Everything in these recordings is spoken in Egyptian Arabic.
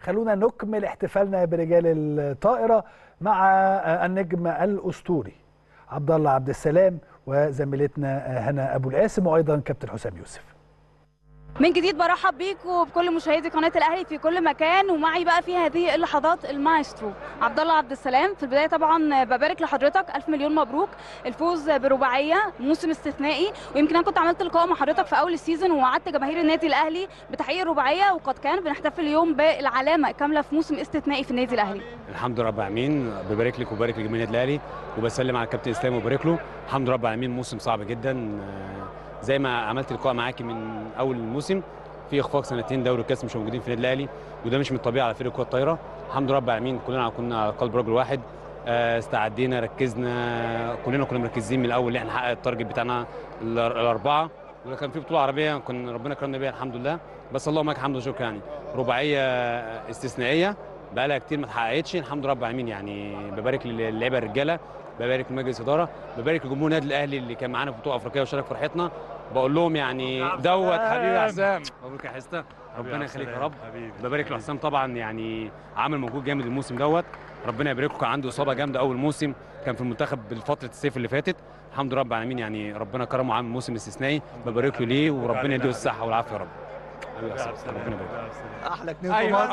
خلونا نكمل احتفالنا برجال الطائرة مع النجم الأسطوري عبد الله عبد السلام وزميلتنا هنا أبو القاسم وأيضا كابتن حسام يوسف من جديد برحب بيكم وبكل مشاهدي قناه الاهلي في كل مكان ومعي بقى في هذه اللحظات المايسترو عبد الله عبد السلام في البدايه طبعا ببارك لحضرتك الف مليون مبروك الفوز برباعيه موسم استثنائي ويمكن انا كنت عملت لقاء مع حضرتك في اول السيزون ووعدت جماهير النادي الاهلي بتحقيق الرباعيه وقد كان بنحتفل اليوم بالعلامه كامله في موسم استثنائي في النادي الاهلي الحمد لله رب العالمين ببارك لك وبارك لجماهير النادي الاهلي وبسلم على الكابتن اسلام وبارك له الحمد لله رب العالمين موسم صعب جدا زي ما عملت لقاء معاكي من اول الموسم في اخفاق سنتين دوري الكاس مش موجودين في النادي الاهلي وده مش من الطبيعي على فريق كره الطايره الحمد لله رب العالمين كلنا كنا على قلب رجل واحد استعدينا ركزنا كلنا كنا مركزين من الاول ان احنا نحقق التارجت بتاعنا الاربعه ولو كان في بطوله عربيه كنا ربنا كرمنا بيها الحمد لله بس اللهم لك الحمد والشكر يعني رباعيه استثنائيه بقى لها كتير ما اتحققتش الحمد لله رب العالمين يعني ببارك للعيبه الرجاله ببارك لمجلس الاداره ببارك لجمهور النادي الاهلي اللي كان معانا في بطوله افريقيه وشارك فرحتنا بقول لهم يعني دوت حبيبي يا حسام مبروك يا حسام ربنا يخليك يا رب ببارك لحسام طبعا يعني عامل مجهود جامد الموسم دوت ربنا يبارك له كان عنده اصابه جامده اول موسم كان في المنتخب بالفتره الصيف اللي فاتت الحمد لله رب العالمين يعني ربنا كرمه عامل موسم استثنائي ببارك له ليه وربنا يديه الصحه والعافيه يا رب ربنا يبارك احلى اتنين في مصر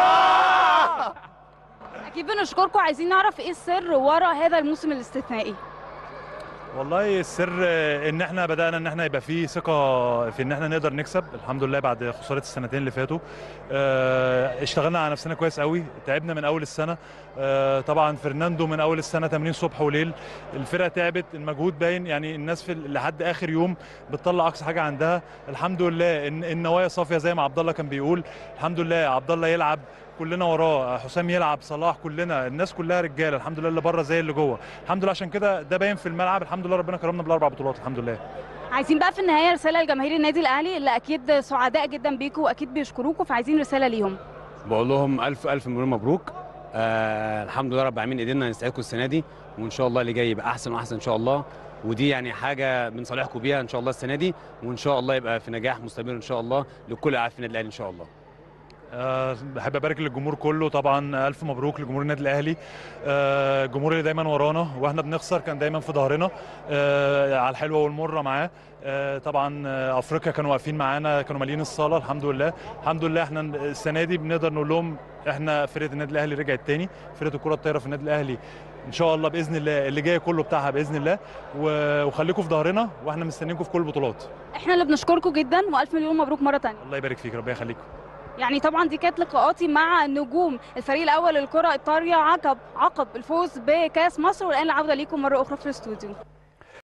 اكيد بنشكركم عايزين نعرف ايه السر ورا هذا الموسم الاستثنائي والله السر ان احنا بدانا ان احنا يبقى في ثقه في ان احنا نقدر نكسب الحمد لله بعد خساره السنتين اللي فاتوا اشتغلنا على نفسنا كويس قوي تعبنا من اول السنه طبعا فرناندو من اول السنه تمرين صبح وليل الفرقه تعبت المجهود باين يعني الناس في لحد اخر يوم بتطلع اقصى حاجه عندها الحمد لله ان النوايا صافيه زي ما عبد الله كان بيقول الحمد لله عبد الله يلعب كلنا وراه حسام يلعب صلاح كلنا الناس كلها رجاله الحمد لله اللي بره زي اللي جوه الحمد لله عشان كده ده باين في الملعب الحمد لله ربنا كرمنا بالاربع بطولات الحمد لله عايزين بقى في النهايه رساله لجماهير النادي الاهلي اللي اكيد سعداء جدا بيكم واكيد بيشكروكم فعايزين رساله ليهم بقول لهم الف الف مليون مبروك آه الحمد لله رب العالمين قدرنا نسعدكم السنه دي وان شاء الله اللي جاي يبقى احسن واحسن ان شاء الله ودي يعني حاجه بنصالحكم بيها ان شاء الله السنه دي وان شاء الله يبقى في نجاح مستمر ان شاء الله لكل لاعب في النادي الاهلي ان شاء الله أه بحب ابارك للجمهور كله طبعا الف مبروك لجمهور النادي الاهلي أه الجمهور اللي دايما ورانا واحنا بنخسر كان دايما في ظهرنا أه على الحلوه والمره معاه أه طبعا افريقيا كانوا واقفين معانا كانوا مالين الصاله الحمد لله الحمد لله احنا السنه دي بنقدر نقول لهم احنا فرقه النادي الاهلي رجعت تاني فرقه الكره الطايره في النادي الاهلي ان شاء الله باذن الله اللي جاي كله بتاعها باذن الله وخليكم في ظهرنا واحنا مستنيينكم في كل البطولات احنا اللي بنشكركم جدا والف مليون مبروك مره ثانيه الله يبارك فيك ربنا يخليكم يعني طبعا دي كانت لقاءاتي مع نجوم الفريق الاول للكره الطاريه عقب عقب الفوز بكاس مصر والان العوده ليكم مره اخرى في الاستوديو